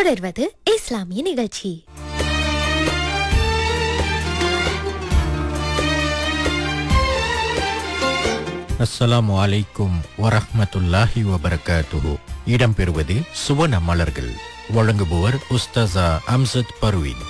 தொடர்வது இஸ்லாமிய நிகழ்ச்சி அஸ்ஸலாமு அலைக்கும் வரஹ்மத்துல்லாஹி வபரகாத்துஹு இடம்பெறுவது சுவன மலர்கள் வழங்குபவர் உஸ்தாசா அம்சத் பர்வீன்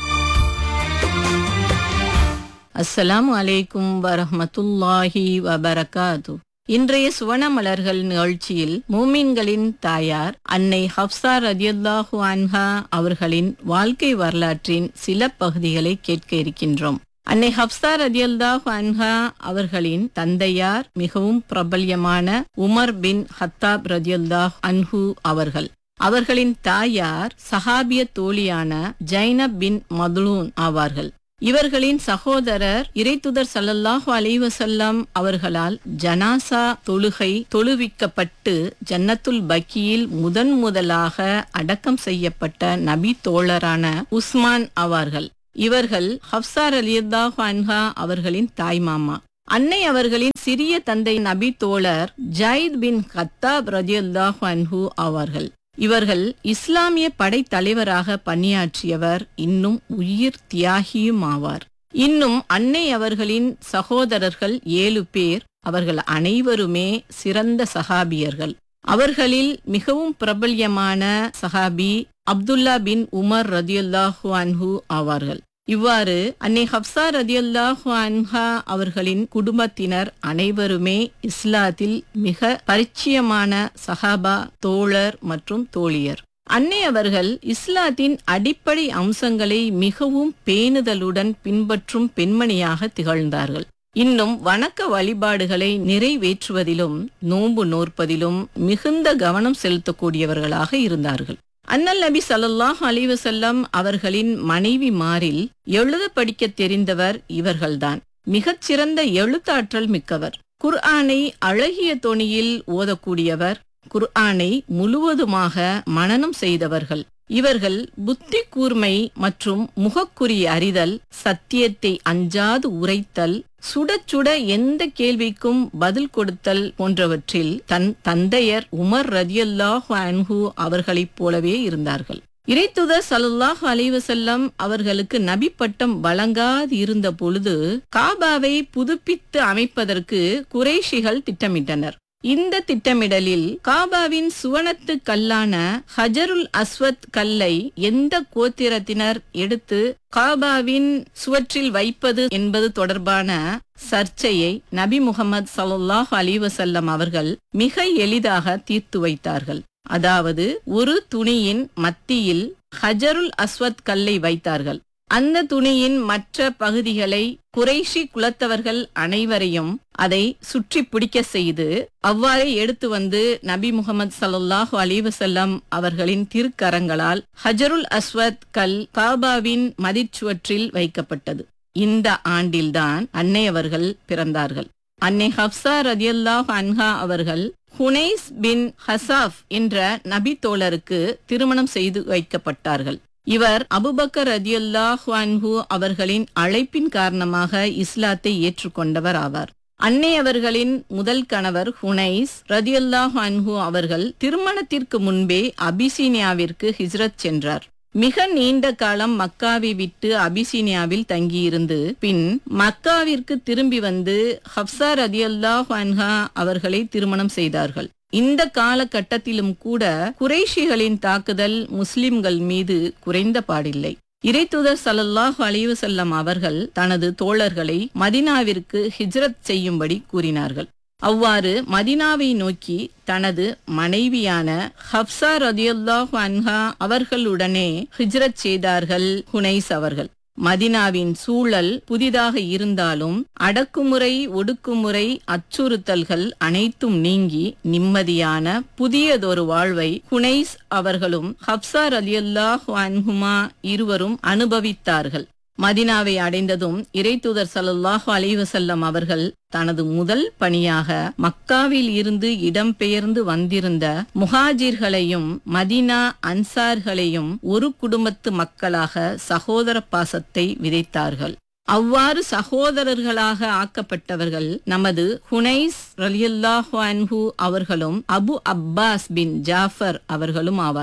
அஸ்ஸலாமு அலைக்கும் வரஹ்மத்துல்லாஹி வபரகாது இன்றைய சுவன மலர்கள் நிகழ்ச்சியில் மூமின்களின் தாயார் அன்னை ஹப்சா ரதியல்லாஹு அன்ஹா அவர்களின் வாழ்க்கை வரலாற்றின் சில பகுதிகளை கேட்க இருக்கின்றோம் அன்னை ஹப்சா ரதியல்லாஹு அன்ஹா அவர்களின் தந்தையார் மிகவும் பிரபல்யமான உமர் பின் ஹத்தாப் ரதியல்லாஹ் அன்ஹு அவர்கள் அவர்களின் தாயார் சஹாபிய தோழியான ஜைனப் பின் மதுலூன் ஆவார்கள் இவர்களின் சகோதரர் இறைத்துதர் சல்லல்லாஹு அலைஹி வஸல்லம் அவர்களால் ஜனாசா தொழுகை தொழுவிக்கப்பட்டு ஜன்னத்துல் பக்கியில் முதன் முதலாக அடக்கம் செய்யப்பட்ட நபி தோழரான உஸ்மான் ஆவார்கள் இவர்கள் ஹப்சார் அலியல்லாஹு அன்ஹா அவர்களின் தாய்மாமா அன்னை அவர்களின் சிறிய தந்தை நபி தோழர் ஜாயித் பின் கத்தாப் ரதியல்லாஹு அன்ஹு ஆவார்கள் இவர்கள் இஸ்லாமிய படைத்தலைவராக பணியாற்றியவர் இன்னும் உயிர் தியாகியும் ஆவார் இன்னும் அன்னை அவர்களின் சகோதரர்கள் ஏழு பேர் அவர்கள் அனைவருமே சிறந்த சஹாபியர்கள் அவர்களில் மிகவும் பிரபல்யமான சஹாபி அப்துல்லா பின் உமர் ரதியுல்லாஹு அன்ஹு ஆவார்கள் இவ்வாறு அன்னை ஹப்சா ரதியுல்லாஹு அன்ஹா அவர்களின் குடும்பத்தினர் அனைவருமே இஸ்லாத்தில் மிக பரிச்சயமான சஹாபா தோழர் மற்றும் தோழியர் அன்னை அவர்கள் இஸ்லாத்தின் அடிப்படை அம்சங்களை மிகவும் பேணுதலுடன் பின்பற்றும் பெண்மணியாக திகழ்ந்தார்கள் இன்னும் வணக்க வழிபாடுகளை நிறைவேற்றுவதிலும் நோன்பு நோற்பதிலும் மிகுந்த கவனம் செலுத்தக்கூடியவர்களாக இருந்தார்கள் அண்ணல் நபி சல்லாஹ் அலிவசல்லம் அவர்களின் மனைவிமாரில் எழுத படிக்க தெரிந்தவர் இவர்கள்தான் மிகச்சிறந்த எழுத்தாற்றல் மிக்கவர் குர்ஆனை அழகிய தொனியில் ஓதக்கூடியவர் குர்ஆனை முழுவதுமாக மனனம் செய்தவர்கள் இவர்கள் புத்தி கூர்மை மற்றும் முகக்குறி அறிதல் சத்தியத்தை அஞ்சாது உரைத்தல் சுட சுட எந்த கேள்விக்கும் பதில் கொடுத்தல் போன்றவற்றில் தன் தந்தையர் உமர் ரதியல்லாஹு அன்ஹு அவர்களைப் போலவே இருந்தார்கள் இறைத்துதர் சல்லாஹ் அலைவசல்லம் அவர்களுக்கு நபி பட்டம் வழங்காது இருந்த பொழுது காபாவை புதுப்பித்து அமைப்பதற்கு குறைஷிகள் திட்டமிட்டனர் இந்த திட்டமிடலில் காபாவின் சுவனத்து கல்லான ஹஜருல் அஸ்வத் கல்லை எந்த கோத்திரத்தினர் எடுத்து காபாவின் சுவற்றில் வைப்பது என்பது தொடர்பான சர்ச்சையை நபி முகமது சல்லாஹ் அலிவசல்லம் அவர்கள் மிக எளிதாக தீர்த்து வைத்தார்கள் அதாவது ஒரு துணியின் மத்தியில் ஹஜருல் அஸ்வத் கல்லை வைத்தார்கள் அந்த துணியின் மற்ற பகுதிகளை குறைஷி குலத்தவர்கள் அனைவரையும் அதை சுற்றி பிடிக்க செய்து அவ்வாறே எடுத்து வந்து நபி முகமது சல்லாஹூ அலிவசல்லம் அவர்களின் திருக்கரங்களால் ஹஜருல் அஸ்வத் கல் காபாவின் மதிச்சுவற்றில் வைக்கப்பட்டது இந்த ஆண்டில்தான் அன்னை அவர்கள் பிறந்தார்கள் அன்னை ஹப்சா ரதியல்லாஹ் அன்ஹா அவர்கள் ஹுனைஸ் பின் ஹசாஃப் என்ற நபி தோழருக்கு திருமணம் செய்து வைக்கப்பட்டார்கள் இவர் அபுபக்கர் ரதியுல்லாஹு அன்ஹு அவர்களின் அழைப்பின் காரணமாக இஸ்லாத்தை ஏற்றுக்கொண்டவர் ஆவார் அன்னை அவர்களின் முதல் கணவர் ஹுனைஸ் ரதியுல்லாஹு அன்ஹு அவர்கள் திருமணத்திற்கு முன்பே அபிசீனியாவிற்கு ஹிஜ்ரத் சென்றார் மிக நீண்ட காலம் மக்காவை விட்டு அபிசீனியாவில் தங்கியிருந்து பின் மக்காவிற்கு திரும்பி வந்து ஹப்சா ரதியுல்லாஹு அன்ஹா அவர்களை திருமணம் செய்தார்கள் இந்த காலகட்டத்திலும் கூட குறைஷிகளின் தாக்குதல் முஸ்லிம்கள் மீது குறைந்த பாடில்லை இறைத்துதர் சல்லல்லாஹ் அலிவசல்லம் அவர்கள் தனது தோழர்களை மதினாவிற்கு ஹிஜ்ரத் செய்யும்படி கூறினார்கள் அவ்வாறு மதினாவை நோக்கி தனது மனைவியான ஹப்சா ரதியுல்லாஹ் அன்ஹா அவர்களுடனே ஹிஜ்ரத் செய்தார்கள் ஹுனைஸ் அவர்கள் மதினாவின் சூழல் புதிதாக இருந்தாலும் அடக்குமுறை ஒடுக்குமுறை அச்சுறுத்தல்கள் அனைத்தும் நீங்கி நிம்மதியான புதியதொரு வாழ்வை ஹுனைஸ் அவர்களும் ஹப்சார் அலியல்லாஹ் அன்ஹுமா இருவரும் அனுபவித்தார்கள் மதினாவை அடைந்ததும் இறைத்தூதர் சல்லாஹு அலைவசல்லம் அவர்கள் தனது முதல் பணியாக மக்காவில் இருந்து இடம்பெயர்ந்து வந்திருந்த முஹாஜிர்களையும் மதினா அன்சார்களையும் ஒரு குடும்பத்து மக்களாக சகோதர பாசத்தை விதைத்தார்கள் அவ்வாறு சகோதரர்களாக ஆக்கப்பட்டவர்கள் நமது ஹுனைஸ் ரலியல்லாஹு அன்ஹு அவர்களும் அபு அப்பாஸ் பின் ஜாஃபர் அவர்களும் ஆவார்கள்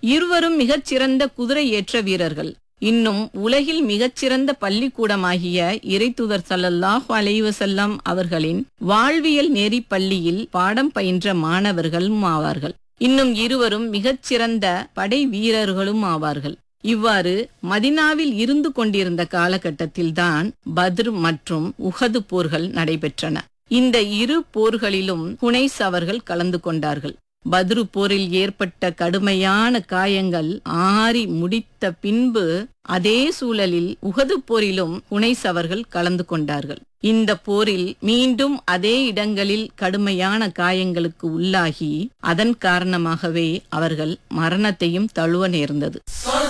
இருவரும் மிகச்சிறந்த குதிரை ஏற்ற வீரர்கள் இன்னும் உலகில் மிகச்சிறந்த பள்ளிக்கூடமாகிய இறைத்துதர் சல்லல்லாஹு அலைஹி வஸல்லம் அவர்களின் வாழ்வியல் நெறி பள்ளியில் பாடம் பயின்ற மாணவர்களும் ஆவார்கள் இன்னும் இருவரும் மிகச்சிறந்த படை வீரர்களும் ஆவார்கள் இவ்வாறு மதினாவில் இருந்து கொண்டிருந்த காலகட்டத்தில்தான் பத்ர் மற்றும் உஹது போர்கள் நடைபெற்றன இந்த இரு போர்களிலும் குனைஸ் அவர்கள் கலந்து கொண்டார்கள் பத்ரு போரில் ஏற்பட்ட கடுமையான காயங்கள் ஆறி முடித்த பின்பு அதே சூழலில் உகது போரிலும் குனைஸ் அவர்கள் கலந்து கொண்டார்கள் இந்த போரில் மீண்டும் அதே இடங்களில் கடுமையான காயங்களுக்கு உள்ளாகி அதன் காரணமாகவே அவர்கள் மரணத்தையும் தழுவ நேர்ந்தது